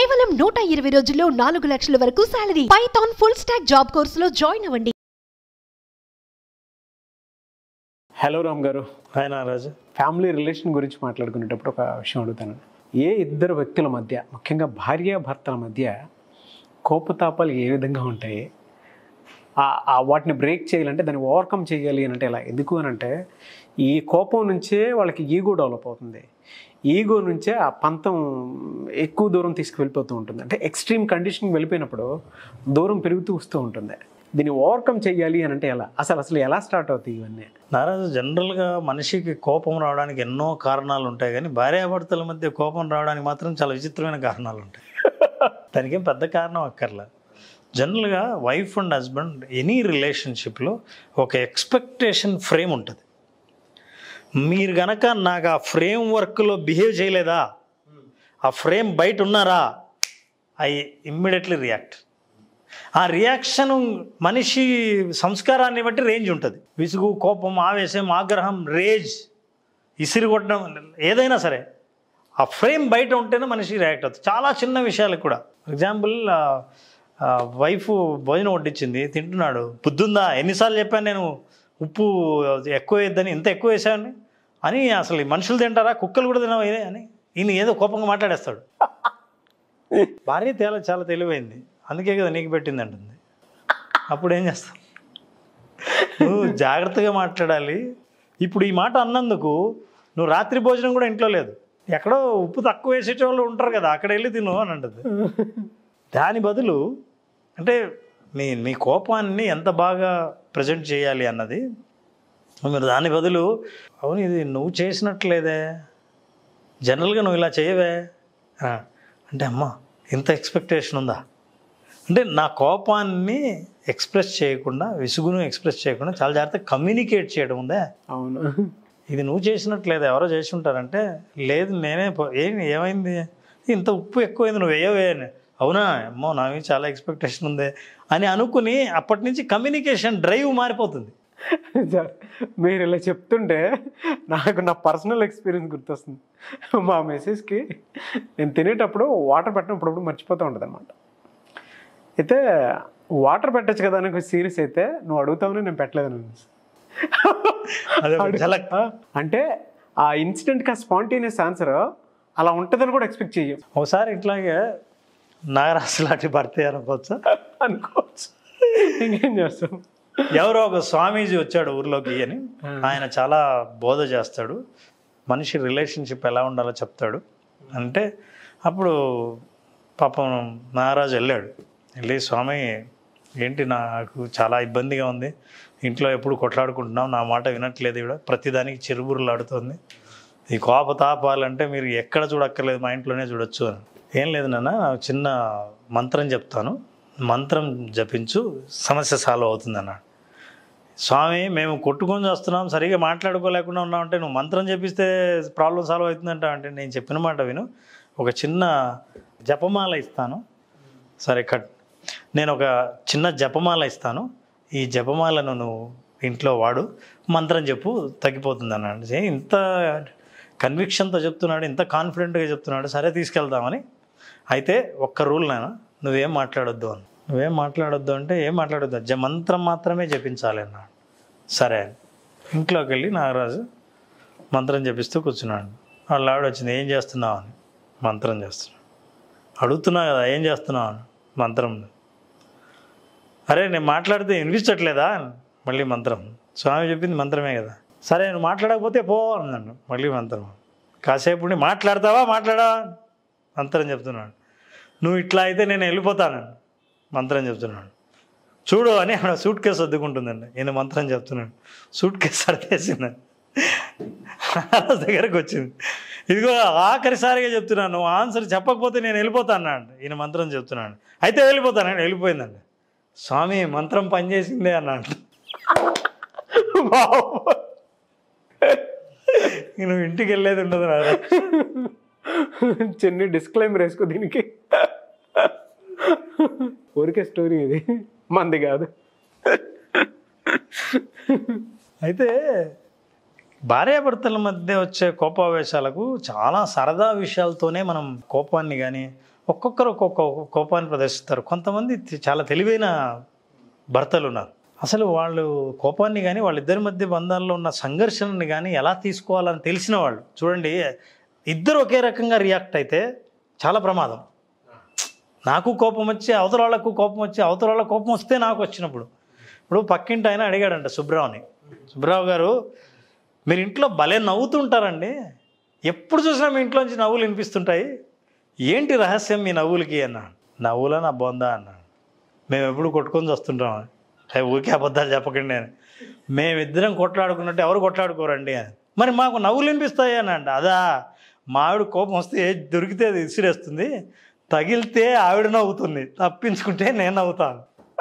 కేవలం నూట ఇరవై రోజుల్లో నాలుగు లక్షల వరకు salary python full stack job కోర్సులో జాయిన్ అవ్వండి హలో రామ్ గారు హాయ్ నాగరాజు ఫ్యామిలీ రిలేషన్ గురించి మాట్లాడుకునేటప్పుడు ఒక విషయం అడుగుతాను ఏ ఇద్దరు వ్యక్తుల మధ్య ముఖ్యంగా భార్యాభర్తల మధ్య కోపతాపాలు ఏ విధంగా ఉంటాయి ఆ- ఆ వాటిని బ్రేక్ చేయాలంటే దాన్ని ఓవర్కమ్ చేయాలి అని అంటే ఎలా ఎందుకు అని అంటే ఈ కోపం నుంచే వాళ్ళకి ఈగో డెవలప్ అవుతుంది ఈగో నుంచే ఆ పంతం ఎక్కువ దూరం తీసుకువెళ్ళిపోతూ ఉంటుంది అంటే ఎక్స్ట్రీమ్ కండిషన్కి వెళ్ళిపోయినప్పుడు దూరం పెరుగుతూ వస్తూ ఉంటుంది దీన్ని ఓవర్కమ్ చేయాలి అని అంటే ఎలా అసలు అసలు ఎలా స్టార్ట్ అవుతాయి ఇవన్నీ నాగరాజు జనరల్గా మనిషికి కోపం రావడానికి ఎన్నో కారణాలు ఉంటాయి కానీ భార్యాభర్తల మధ్య కోపం రావడానికి మాత్రం చాలా విచిత్రమైన కారణాలు ఉంటాయి దానికి ఏం పెద్ద కారణం అక్కర్లా జనరల్గా వైఫ్ అండ్ హస్బెండ్ ఎనీ రిలేషన్షిప్లో ఒక ఎక్స్పెక్టేషన్ ఫ్రేమ్ ఉంటుంది మీరు గనక నాకు ఆ ఫ్రేమ్ వర్క్లో బిహేవ్ చేయలేదా ఆ ఫ్రేమ్ బయట ఉన్నారా ఐ ఇమ్మీడియట్లీ రియాక్ట్ ఆ రియాక్షన్ మనిషి సంస్కారాన్ని బట్టి రేంజ్ ఉంటుంది విసుగు కోపం ఆవేశం ఆగ్రహం రేజ్ ఇసిరి కొట్టడం ఏదైనా సరే ఆ ఫ్రేమ్ బయట ఉంటేనే మనిషి రియాక్ట్ అవుతుంది చాలా చిన్న విషయాలకు కూడా ఫర్ ఎగ్జాంపుల్ వైఫ్ భోజనం వడ్డించింది తింటున్నాడు బుద్ధుందా ఎన్నిసార్లు చెప్పాను నేను ఉప్పు ఎక్కువ వేద్దని ఇంత ఎక్కువ వేసావని అని అసలు ఈ మనుషులు తింటారా కుక్కలు కూడా తినవా ఇదే అని ఈయన ఏదో కోపంగా మాట్లాడేస్తాడు భార్య తేల చాలా తెలివైంది అందుకే కదా నీకు పెట్టింది అంటుంది అప్పుడు ఏం చేస్తావు నువ్వు జాగ్రత్తగా మాట్లాడాలి ఇప్పుడు ఈ మాట అన్నందుకు నువ్వు రాత్రి భోజనం కూడా ఇంట్లో లేదు ఎక్కడో ఉప్పు తక్కువ వేసేటోళ్ళు ఉంటారు కదా అక్కడ వెళ్ళి తిను అని అంటుంది దాని బదులు అంటే మీ మీ కోపాన్ని ఎంత బాగా ప్రజెంట్ చేయాలి అన్నది మీరు దాని బదులు అవును ఇది నువ్వు చేసినట్లేదే జనరల్గా నువ్వు ఇలా చేయవే ఆ, అంటే అమ్మా ఇంత ఎక్స్పెక్టేషన్ ఉందా అంటే నా కోపాన్ని ఎక్స్ప్రెస్ చేయకుండా విసుగును ఎక్స్ప్రెస్ చేయకుండా చాలా జాగ్రత్తగా కమ్యూనికేట్ చేయడం ఉందే అవును ఇది నువ్వు చేసినట్లేదు ఎవరో చేసి ఉంటారంటే లేదు నేనే పో- ఏం ఏమైంది ఇంత ఉప్పు ఎక్కువైంది నువ్వు వేయవే అని అవునా అమ్మో నా మీద చాలా ఎక్స్పెక్టేషన్ ఉంది అని అనుకుని అప్పటి నుంచి కమ్యూనికేషన్ డ్రైవ్ మారిపోతుంది సార్ మీరు ఇలా చెప్తుంటే నాకు నా పర్సనల్ ఎక్స్పీరియన్స్ గుర్తొస్తుంది మా మెసేజ్కి నేను తినేటప్పుడు వాటర్ పెట్టడం అప్పుడప్పుడు మర్చిపోతూ ఉంటుంది అనమాట అయితే వాటర్ పెట్టచ్చు కదా అని సీరియస్ అయితే నువ్వు అడుగుతావని నేను పెట్టలేదని అనిపిస్తుంది. అదే ఒక ఝలక్. అంటే ఆ ఇన్సిడెంట్కి ఆ స్పాంటేనియస్ ఆన్సర్ అలా ఉంటుందని కూడా ఎక్స్పెక్ట్ చెయ్యం ఒకసారి ఇట్లాగే నాగరాజు లాంటి భర్త అనుకోవచ్చా అనుకోవచ్చు ఇంకేం చేస్తాం ఎవరో ఒక స్వామీజీ వచ్చాడు ఊర్లోకి అని ఆయన చాలా బోధ చేస్తాడు మనిషి రిలేషన్షిప్ ఎలా ఉండాలో చెప్తాడు అంటే అప్పుడు పాపం నాగరాజు వెళ్ళాడు వెళ్ళి స్వామి ఏంటి నాకు చాలా ఇబ్బందిగా ఉంది ఇంట్లో ఎప్పుడు కొట్లాడుకుంటున్నాం నా మాట వినట్లేదు ఇవిడ ప్రతిదానికి చిరుబురులాడుతోంది ఈ కోప తాపాలంటే మీరు ఎక్కడ చూడక్కర్లేదు మా ఇంట్లోనే చూడొచ్చు అని ఏం లేదు నాన్న చిన్న మంత్రం చెప్తాను మంత్రం జపించు సమస్య సాల్వ్ అవుతుంది అన్నాడు స్వామి మేము కొట్టుకొని వస్తున్నాం సరిగా మాట్లాడుకోలేకుండా ఉన్నామంటే నువ్వు మంత్రం చెప్పిస్తే ప్రాబ్లం సాల్వ్ అవుతుందంట అంటే నేను చెప్పిన మాట విను ఒక చిన్న జపమాల ఇస్తాను సరే కట్ నేను ఒక చిన్న జపమాల ఇస్తాను ఈ జపమాలను నువ్వు ఇంట్లో వాడు మంత్రం చెప్పు తగ్గిపోతుంది అన్నాడు ఏ ఇంత కన్విక్షన్తో చెప్తున్నాడు ఇంత కాన్ఫిడెంట్గా చెప్తున్నాడు సరే తీసుకెళ్దామని అయితే ఒక్క రూల్ నాయన నువ్వేం మాట్లాడొద్దు అని నువ్వేం మాట్లాడొద్దు అంటే ఏం మాట్లాడొద్దు జ మంత్రం మాత్రమే జపించాలి అన్నాడు సరే అని ఇంట్లోకి వెళ్ళి నాగరాజు మంత్రం జపిస్తూ కూర్చున్నాడు వాళ్ళ ఆవిడ వచ్చింది ఏం చేస్తున్నావు అని మంత్రం చేస్తున్నాడు అడుగుతున్నా కదా ఏం చేస్తున్నావు అని మంత్రం అరే నేను మాట్లాడితే వినిపించట్లేదా మళ్ళీ మంత్రం స్వామి చెప్పింది మంత్రమే కదా సరే నువ్వు మాట్లాడకపోతే పో అన్నాను మళ్ళీ మంత్రం కాసేపు ఉండి మాట్లాడతావా మాట్లాడావా మంత్రం చెప్తున్నాడు నువ్వు ఇట్లా అయితే నేను వెళ్ళిపోతాను మంత్రం చెప్తున్నాడు చూడు అని ఆవిడ సూట్ కేసు వద్దుకుంటుందండి ఈయన మంత్రం చెప్తున్నాడు సూట్ కేసు సర్దేసిందండి దగ్గరకు వచ్చింది ఇదిగో ఆఖరిసారిగా చెప్తున్నాను నువ్వు ఆన్సర్ చెప్పకపోతే నేను వెళ్ళిపోతాను అన్నాడు ఈయన మంత్రం చెప్తున్నాడు అయితే వెళ్ళిపోతానండి వెళ్ళిపోయిందండి స్వామి మంత్రం పనిచేసిందే అన్నాడు ఇక నువ్వు ఇంటికి వెళ్ళేది ఉండదు నారా చిన్న డిస్క్లైమర్ వేసుకో దీనికి ఊరికే స్టోరీ ఇది మంది కాదు అయితే భార్యాభర్తల మధ్య వచ్చే కోపావేశాలకు చాలా సరదా విషయాలతోనే మనం కోపాన్ని కానీ ఒక్కొక్కరు ఒక్కొక్క కోపాన్ని ప్రదర్శిస్తారు కొంతమంది చాలా తెలివైన భర్తలు ఉన్నారు అసలు వాళ్ళు కోపాన్ని కానీ వాళ్ళిద్దరి మధ్య బంధాల్లో ఉన్న సంఘర్షణని కానీ ఎలా తీసుకోవాలని తెలిసిన వాళ్ళు చూడండి ఇద్దరు ఒకే రకంగా రియాక్ట్ అయితే చాలా ప్రమాదం నాకు కోపం వచ్చి అవతల వాళ్ళకు కోపం వచ్చి అవతల వాళ్ళ కోపం వస్తే నాకు వచ్చినప్పుడు ఇప్పుడు పక్కింటి ఆయన అడిగాడంట సుబ్రావుని సుబ్రావు గారు మీరు ఇంట్లో భలే నవ్వుతుంటారండి ఎప్పుడు చూసినా మీ ఇంట్లోంచి నవ్వులు వినిపిస్తుంటాయి ఏంటి రహస్యం మీ నవ్వులకి అన్నాడు నవ్వులా నా బొందా అన్నాడు మేము ఎప్పుడు కొట్టుకొని వస్తుంటాం అయ్య, ఊరికే అబద్ధాలు చెప్పకండి అని మేమిద్దరం కొట్లాడుకున్నట్టు ఎవరు కొట్లాడుకోరండి అని మరి మాకు నవ్వులు వినిపిస్తాయి అని అంట అదా మా ఆవిడ కోపం వస్తే ఏది దొరికితే అది విసిరేస్తుంది తగిలితే ఆవిడ నవ్వుతుంది తప్పించుకుంటే నేను నవ్వుతాను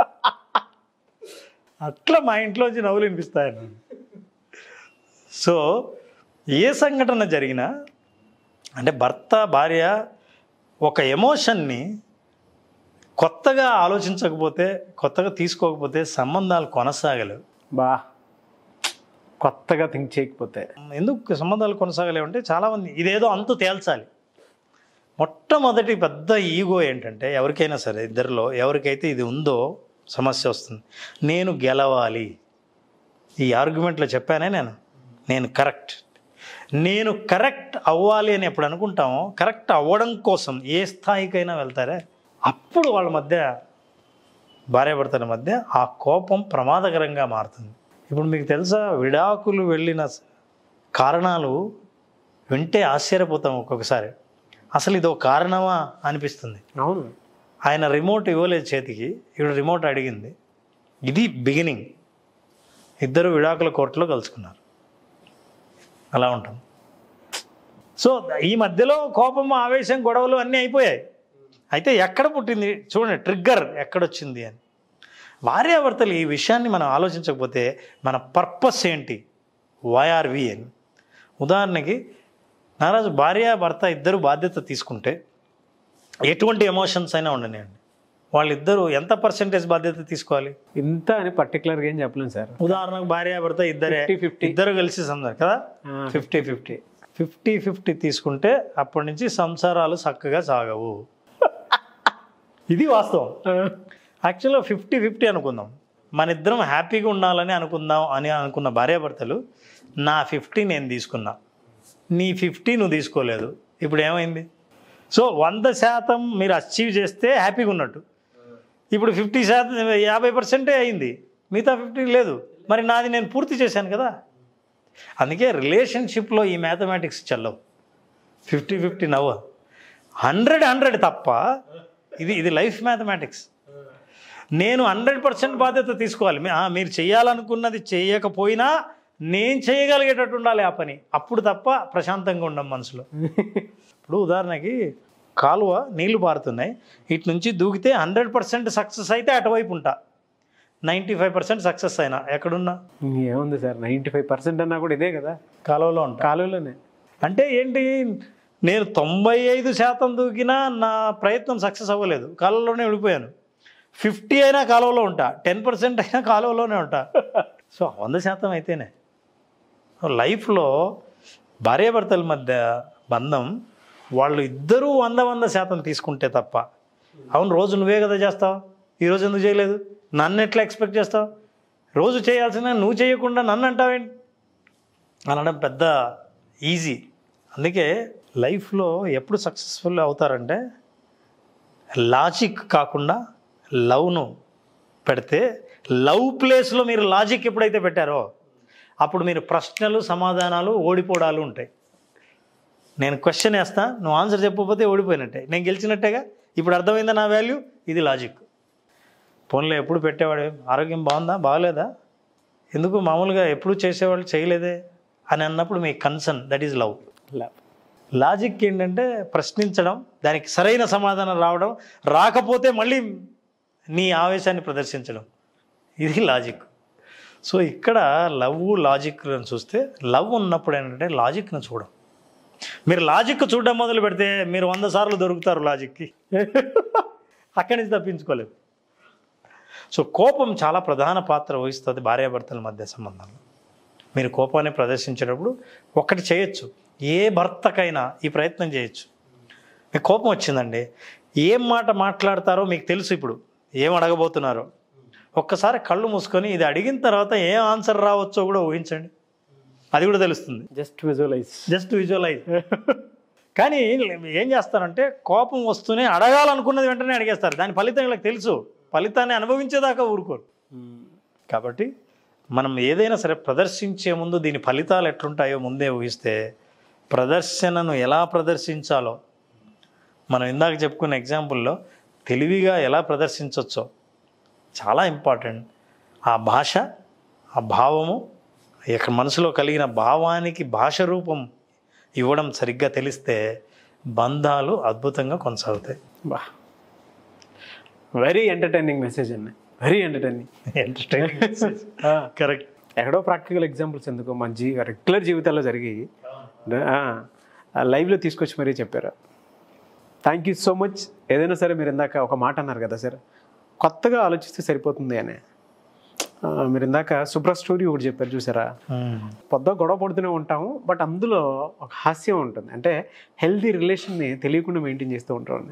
అట్లా మా ఇంట్లోంచి నవ్వులు వినిపిస్తాయని సో ఏ సంఘటన జరిగినా అంటే భర్త భార్య ఒక ఎమోషన్ని కొత్తగా ఆలోచించకపోతే కొత్తగా తీసుకోకపోతే సంబంధాలు కొనసాగలేవు బా కొత్తగా థింక్ చేయకపోతే ఎందుకు సంబంధాలు కొనసాగలేవంటే చాలామంది ఇదేదో అంతు తేల్చాలి మొట్టమొదటి పెద్ద ఈగో ఏంటంటే ఎవరికైనా సరే ఇద్దరిలో ఎవరికైతే ఇది ఉందో సమస్య వస్తుంది నేను గెలవాలి ఈ ఆర్గ్యుమెంట్లో చెప్పానే నేను నేను కరెక్ట్ నేను కరెక్ట్ అవ్వాలి అని ఎప్పుడు అనుకుంటామో కరెక్ట్ అవ్వడం కోసం ఏ స్థాయికైనా వెళ్తారే అప్పుడు వాళ్ళ మధ్య భార్యాభర్తల మధ్య ఆ కోపం ప్రమాదకరంగా మారుతుంది ఇప్పుడు మీకు తెలుసా విడాకులు వెళ్ళిన స- కారణాలు వింటే ఆశ్చర్యపోతాం ఒక్కొక్కసారి అసలు ఇదో కారణమా అనిపిస్తుంది అవును ఆయన రిమోట్ ఇవ్వలేదు చేతికి ఇప్పుడు రిమోట్ అడిగింది ఇది బిగినింగ్ ఇద్దరు విడాకుల కోర్టులో కలుసుకున్నారు అలా ఉంటుంది సో ఈ మధ్యలో కోపం ఆవేశం గొడవలు అన్నీ అయిపోయాయి అయితే ఎక్కడ పుట్టింది చూడండి ట్రిగ్గర్ ఎక్కడొచ్చింది అని భార్యాభర్తలు ఈ విషయాన్ని మనం ఆలోచించకపోతే మన పర్పస్ ఏంటి వైఆర్ వి అని ఉదాహరణకి నారాజు భార్య భర్త ఇద్దరు బాధ్యత తీసుకుంటే ఎటువంటి ఎమోషన్స్ అయినా ఉండనివ్వండి వాళ్ళిద్దరూ ఎంత పర్సెంటేజ్ బాధ్యత తీసుకోవాలి ఇంత అని పర్టికులర్గా ఏం చెప్పలేను సార్ ఉదాహరణకు భార్య భర్త ఇద్దరే 50-50. ఇద్దరు కలిసి సంసారం కదా ఫిఫ్టీ ఫిఫ్టీ ఫిఫ్టీ ఫిఫ్టీ తీసుకుంటే అప్పటి నుంచి సంసారాలు చక్కగా సాగవు ఇది వాస్తవం యాక్చువల్గా ఫిఫ్టీ ఫిఫ్టీ అనుకుందాం మన ఇద్దరం హ్యాపీగా ఉండాలని అనుకుందాం అని అనుకున్న భార్యాభర్తలు నా ఫిఫ్టీ నేను తీసుకున్నా నీ ఫిఫ్టీ నువ్వు తీసుకోలేదు ఇప్పుడు ఏమైంది సో వంద శాతం మీరు అచీవ్ చేస్తే హ్యాపీగా ఉన్నట్టు ఇప్పుడు ఫిఫ్టీ శాతం యాభై పర్సెంటే అయింది మిగతా ఫిఫ్టీ లేదు మరి నాది నేను పూర్తి చేశాను కదా అందుకే రిలేషన్షిప్లో ఈ మ్యాథమెటిక్స్ చెల్లవు ఫిఫ్టీ ఫిఫ్టీ నవ్వ హండ్రెడ్ హండ్రెడ్ తప్ప ఇది ఇది లైఫ్ మ్యాథమెటిక్స్ నేను హండ్రెడ్ పర్సెంట్ బాధ్యత తీసుకోవాలి మీ- ఆ, మీరు చేయాలనుకున్నది చేయకపోయినా నేను చేయగలిగేటట్టు ఉండాలి ఆ పని అప్పుడు తప్ప ప్రశాంతంగా ఉండం మనసులో ఇప్పుడు ఉదాహరణకి కాలువ నీళ్లు పారుతున్నాయి ఇటు నుంచి దూకితే హండ్రెడ్ పర్సెంట్ సక్సెస్ అయితే అటువైపు ఉంటా నైంటీ ఫైవ్ పర్సెంట్ సక్సెస్ అయినా ఎక్కడున్నా ఏముంది సార్ నైంటీ ఫైవ్ పర్సెంట్ అన్నా కూడా ఇదే కదా కాలువలో ఉంటా కాలువలోనే అంటే ఏంటి నేను తొంభై ఐదు శాతం దూకినా నా ప్రయత్నం సక్సెస్ అవ్వలేదు కాలువలోనే వెళ్ళిపోయాను ఫిఫ్టీ అయినా కాలువలో ఉంటా టెన్ పర్సెంట్ అయినా కాలువలోనే ఉంటా సో వంద శాతం అయితేనే లైఫ్లో భార్యాభర్తల మధ్య బంధం వాళ్ళు ఇద్దరూ వంద వంద శాతం తీసుకుంటే తప్ప అవును రోజు నువ్వే కదా చేస్తావు ఈరోజు ఎందుకు చేయలేదు నన్ను ఎట్లా ఎక్స్పెక్ట్ చేస్తావు రోజు చేయాల్సిన నువ్వు చేయకుండా నన్ను అంటావేంటి అనడం పెద్ద ఈజీ అందుకే లైఫ్లో ఎప్పుడు సక్సెస్ఫుల్ అవుతారంటే లాజిక్ కాకుండా లవ్ను పెడితే లవ్ ప్లేస్లో మీరు లాజిక్ ఎప్పుడైతే పెట్టారో అప్పుడు మీరు ప్రశ్నలు సమాధానాలు ఓడిపోవడాలు ఉంటాయి నేను క్వశ్చన్ వేస్తా నువ్వు ఆన్సర్ చెప్పకపోతే ఓడిపోయినట్టే నేను గెలిచినట్టేగా ఇప్పుడు అర్థమైందా నా వాల్యూ ఇది లాజిక్ ఫోన్లో ఎప్పుడు పెట్టేవాడు ఆరోగ్యం బాగుందా బాగలేదా ఎందుకు మామూలుగా ఎప్పుడు చేసేవాళ్ళు చేయలేదే అని అన్నప్పుడు మీ concern that is love logic ఏంటంటే ప్రశ్నించడం దానికి సరైన సమాధానం రావడం రాకపోతే మళ్ళీ నీ ఆవేశాన్ని ప్రదర్శించడం ఇది లాజిక్ సో ఇక్కడ లవ్ లాజిక్ చూస్తే లవ్ ఉన్నప్పుడు ఏంటంటే లాజిక్ను చూడం మీరు లాజిక్ చూడడం మొదలు పెడితే మీరు వంద సార్లు దొరుకుతారు లాజిక్కి అక్కడి నుంచి తప్పించుకోలేదు సో కోపం చాలా ప్రధాన పాత్ర వహిస్తుంది భార్యాభర్తల మధ్య సంబంధంలో మీరు కోపాన్ని ప్రదర్శించేటప్పుడు ఒకటి చేయొచ్చు ఏ భర్తకైనా ఈ ప్రయత్నం చేయొచ్చు మీకు కోపం వచ్చిందండి ఏం మాట మాట్లాడతారో మీకు తెలుసు ఇప్పుడు ఏం అడగబోతున్నారో ఒక్కసారి కళ్ళు మూసుకొని ఇది అడిగిన తర్వాత ఏం ఆన్సర్ రావచ్చో కూడా ఊహించండి అది కూడా తెలుస్తుంది జస్ట్ విజువలైజ్ జస్ట్ విజువలైజ్ కానీ ఏం చేస్తారంటే కోపం వస్తూనే అడగాలనుకున్నది వెంటనే అడిగేస్తారు దాని ఫలితం వీళ్ళకి తెలుసు ఫలితాన్ని అనుభవించేదాకా ఊరుకోరు కాబట్టి మనం ఏదైనా సరే ప్రదర్శించే ముందు దీని ఫలితాలు ఎట్లుంటాయో ముందే ఊహిస్తే ప్రదర్శనను ఎలా ప్రదర్శించాలో మనం ఇందాక చెప్పుకున్న ఎగ్జాంపుల్లో తెలివిగా ఎలా ప్రదర్శించవచ్చో చాలా ఇంపార్టెంట్ ఆ భాష ఆ భావము ఇక్కడ మనసులో కలిగిన భావానికి భాష రూపం ఇవ్వడం సరిగ్గా తెలిస్తే బంధాలు అద్భుతంగా కొనసాగుతాయి బా వెరీ ఎంటర్టైనింగ్ మెసేజ్ అండి వెరీ ఎంటర్టైనింగ్ ఎంటర్టైనింగ్ కరెక్ట్ ఎక్కడో ప్రాక్టికల్ ఎగ్జాంపుల్స్ ఎందుకు మన జీ రెగ్యులర్ జీవితాల్లో జరిగి లైవ్లో తీసుకొచ్చి మరీ చెప్పారు థ్యాంక్ యూ సో మచ్ ఏదైనా సరే మీరు ఇందాక ఒక మాట అన్నారు కదా సార్ కొత్తగా ఆలోచిస్తే సరిపోతుంది అని ఆ, మీరు ఇందాక సూపర్ స్టోరీ ఒకటి చెప్పారు చూసారా పొద్దు గొడవ పడుతూనే ఉంటాము బట్ అందులో ఒక హాస్యం ఉంటుంది అంటే హెల్దీ రిలేషన్ని తెలియకుండా మెయింటైన్ చేస్తూ ఉంటాం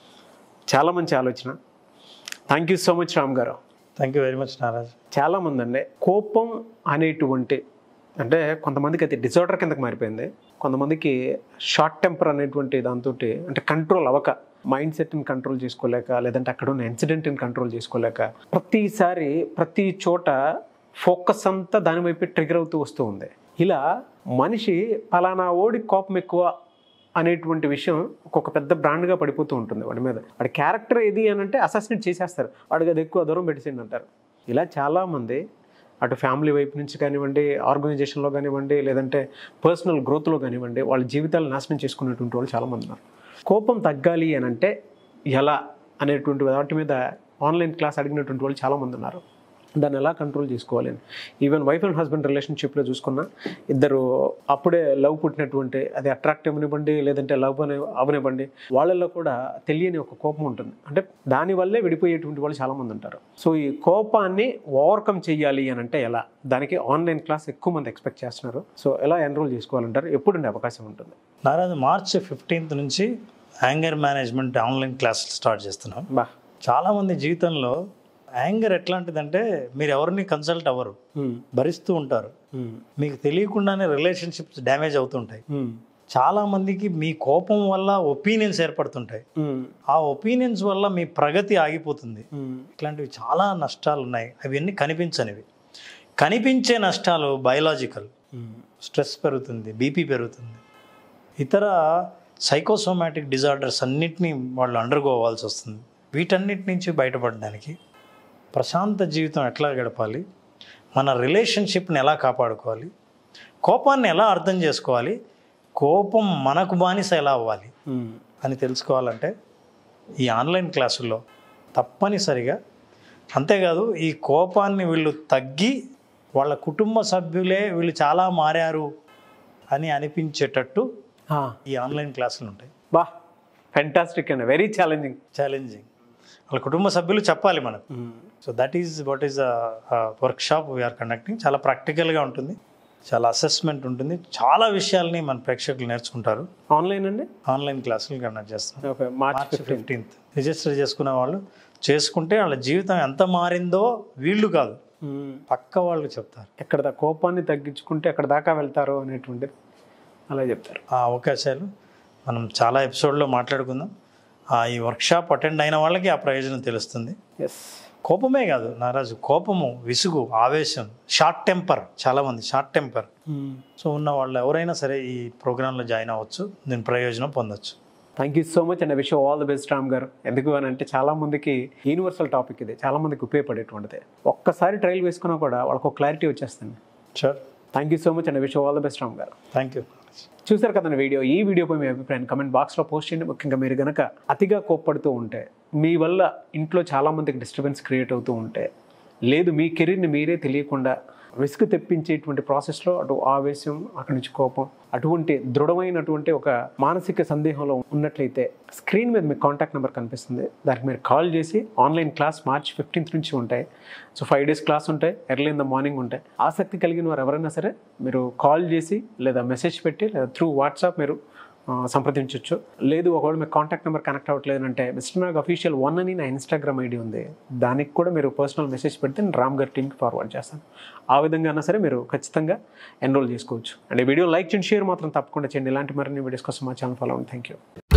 చాలా మంచి ఆలోచన thank you so much Ram గారు థ్యాంక్ యూ వెరీ మచ్ నారాజ్ చాలామంది అండి కోపం అనేటువంటి అంటే కొంతమందికి అది డిజార్డర్ కిందకి మారిపోయింది కొంతమందికి షార్ట్ టెంపర్ అనేటువంటి దాంతో అంటే కంట్రోల్ అవ్వక మైండ్ సెట్ని కంట్రోల్ చేసుకోలేక లేదంటే అక్కడ ఉన్న ఇన్సిడెంట్ని కంట్రోల్ చేసుకోలేక ప్రతిసారి ప్రతి చోట ఫోకస్ అంతా దాని వైపు ట్రిగర్ అవుతూ వస్తూ ఉంది ఇలా మనిషి పలానా ఓడి కోపం ఎక్కువ అనేటువంటి విషయం ఒక్కొక్క పెద్ద బ్రాండ్గా పడిపోతూ ఉంటుంది వాడి మీద వాడి క్యారెక్టర్ ఏది అని అంటే అసాసినేట్ చేసేస్తారు వాడికి అది ఎక్కువ దూరం పెట్టేసింది అంటారు ఇలా చాలామంది అటు ఫ్యామిలీ వైపు నుంచి కానివ్వండి ఆర్గనైజేషన్లో కానివ్వండి లేదంటే పర్సనల్ గ్రోత్లో కానివ్వండి వాళ్ళ జీవితాలు నాశనం చేసుకునేటువంటి వాళ్ళు చాలామంది ఉన్నారు కోపం తగ్గాలి అని అంటే ఎలా అనేటువంటి వాటి మీద ఆన్లైన్ క్లాస్ అడిగినటువంటి వాళ్ళు చాలామంది ఉన్నారు దాన్ని ఎలా కంట్రోల్ చేసుకోవాలి అని ఈవెన్ వైఫ్ అండ్ హస్బెండ్ రిలేషన్షిప్లో చూసుకున్నా ఇద్దరు అప్పుడే లవ్ పుట్టినటువంటి అది అట్రాక్టివ్ అవనివ్వండి లేదంటే లవ్ అనే అవనివ్వండి వాళ్ళల్లో కూడా తెలియని ఒక కోపం ఉంటుంది అంటే దానివల్లే విడిపోయేటువంటి వాళ్ళు చాలామంది ఉంటారు సో ఈ కోపాన్ని ఓవర్కమ్ చేయాలి అని అంటే ఎలా దానికి ఆన్లైన్ క్లాస్ ఎక్కువ మంది ఎక్స్పెక్ట్ చేస్తున్నారు సో ఎలా ఎన్రోల్ చేసుకోవాలంటారు ఎప్పుడు ఉండే అవకాశం ఉంటుంది నారాజ్ మార్చ్ ఫిఫ్టీన్త్ నుంచి యాంగర్ మేనేజ్మెంట్ ఆన్లైన్ క్లాసులు స్టార్ట్ చేస్తున్నాం బా చాలామంది జీవితంలో యాంగర్ ఎట్లాంటిదంటే మీరు ఎవరిని కన్సల్ట్ అవ్వరు ఉమ్, భరిస్తూ ఉంటారు ఉమ్, మీకు తెలియకుండానే రిలేషన్షిప్స్ డ్యామేజ్ అవుతుంటాయి ఉమ్, చాలా మందికి మీ కోపం వల్ల ఒపీనియన్స్ ఏర్పడుతుంటాయి ఉమ్, ఆ ఒపీనియన్స్ వల్ల మీ ప్రగతి ఆగిపోతుంది ఉమ్, ఇట్లాంటివి చాలా నష్టాలు ఉన్నాయి అవన్నీ కనిపించనివి కనిపించే నష్టాలు బయలాజికల్ ఉమ్, స్ట్రెస్ పెరుగుతుంది బీపీ పెరుగుతుంది ఇతర సైకోసోమాటిక్ డిజార్డర్స్ అన్నిటినీ వాళ్ళు అండర్గో అవ్వాల్సి వస్తుంది వీటన్నిటి నుంచి బయటపడడానికి ప్రశాంత జీవితం ఎట్లా గడపాలి మన రిలేషన్షిప్ని ఎలా కాపాడుకోవాలి కోపాన్ని ఎలా అర్థం చేసుకోవాలి కోపం మనకు బానిస ఎలా అవ్వాలి ఉమ్, అని తెలుసుకోవాలంటే ఈ ఆన్లైన్ క్లాసుల్లో తప్పనిసరిగా అంతేకాదు ఈ కోపాన్ని వీళ్ళు తగ్గి వాళ్ళ కుటుంబ సభ్యులే వీళ్ళు చాలా మారారు అని అనిపించేటట్టు ఆ, ఈ ఆన్లైన్ క్లాసులు ఉంటాయి బా ఫెంటాస్టిక్ అండి వెరీ ఛాలెంజింగ్ ఛాలెంజింగ్ వాళ్ళ కుటుంబ సభ్యులు చెప్పాలి మనకు so that is what is workshop we are conducting చాలా ప్రాక్టికల్గా ఉంటుంది చాలా అసెస్మెంట్ ఉంటుంది చాలా విషయాల్ని మన ప్రేక్షకులు నేర్చుకుంటారు ఆన్లైన్ అండి ఆన్లైన్ క్లాసులు కండక్ట్ చేస్తాం okay March March fifteenth register చేసుకున్న వాళ్ళు చేసుకుంటే వాళ్ళ జీవితం ఎంత మారిందో వీళ్ళు కాదు పక్క వాళ్ళు చెప్తారు ఎక్కడ దా- కోపాన్ని తగ్గించుకుంటే ఎక్కడ దాకా వెళ్తారో అనేటువంటిది అలా చెప్తారు ఆ అవకాశాలు మనం చాలా ఎపిసోడ్లో మాట్లాడుకుందాం ఆ ఈ వర్క్షాప్ అటెండ్ అయిన వాళ్ళకి ఆ ప్రయోజనం తెలుస్తుంది ఎస్ కోపమే కాదు నారాజు కోపము విసుగు ఆవేశం షార్ట్ టెంపర్ చాలామంది షార్ట్ టెంపర్ సో ఉన్న వాళ్ళు ఎవరైనా సరే ఈ ప్రోగ్రాంలో జాయిన్ అవ్వచ్చు దీని ప్రయోజనం పొందొచ్చు thank you so much and wish all the best Ram గారు ఎందుకు అని అంటే చాలా మందికి యూనివర్సల్ టాపిక్ ఇది చాలా మందికి ఉపయోగపడేటువంటిది ఒక్కసారి ట్రైల్ వేసుకున్నా కూడా వాళ్ళకు ఒక క్లారిటీ వచ్చేస్తుంది sure thank you so much and wish all the best Ram గారు థ్యాంక్ యూ చూసారు కదండి వీడియో ఈ వీడియోపై మీ అభిప్రాయాన్ని కమెంట్ బాక్స్లో పోస్ట్ చేయండి ముఖ్యంగా మీరు కనుక అతిగా కోప్పడుతూ ఉంటే మీ వల్ల ఇంట్లో చాలామందికి డిస్టర్బెన్స్ క్రియేట్ అవుతూ ఉంటే లేదు మీ కెరీర్ని మీరే తెలియకుండా విసుగు తెప్పించేటువంటి ప్రాసెస్లో అటు ఆవేశం అక్కడి నుంచి కోపం అటువంటి దృఢమైనటువంటి ఒక మానసిక సందేహంలో ఉన్నట్లయితే స్క్రీన్ మీద మీకు కాంటాక్ట్ నెంబర్ కనిపిస్తుంది దానికి మీరు కాల్ చేసి ఆన్లైన్ క్లాస్ మార్చ్ ఫిఫ్టీన్త్ నుంచి ఉంటాయి సో ఫైవ్ డేస్ క్లాస్ ఉంటాయి ఎర్లీ ఇన్ ద మార్నింగ్ ఉంటాయి ఆసక్తి కలిగిన వారు ఎవరైనా సరే మీరు కాల్ చేసి లేదా మెసేజ్ పెట్టి లేదా త్రూ వాట్సాప్ మీరు ఆ, సంప్రదించవచ్చు లేదు ఒకవేళ మీకు కాంటాక్ట్ నెంబర్ కనెక్ట్ అవ్వట్లేదు అంటే మిస్టర్ నాగ్ అఫీషియల్ వన్ అని నా ఇన్స్టాగ్రామ్ ఐడి ఉంది దానికి కూడా మీరు పర్సనల్ మెసేజ్ పెడితే నేను రామ్ గారి టీమ్కి ఫార్వర్డ్ చేస్తాను ఆ విధంగా అయినా సరే మీరు ఖచ్చితంగా ఎన్రోల్ చేసుకోవచ్చు అండ్ ఈ వీడియో లైక్ చేయండి షేర్ మాత్రం తప్పకుండా చేయండి ఇలాంటి మరిన్ని వీడియోస్ కోసం మా ఛానల్ ఫాలో అవ్వండి థ్యాంక్ యూ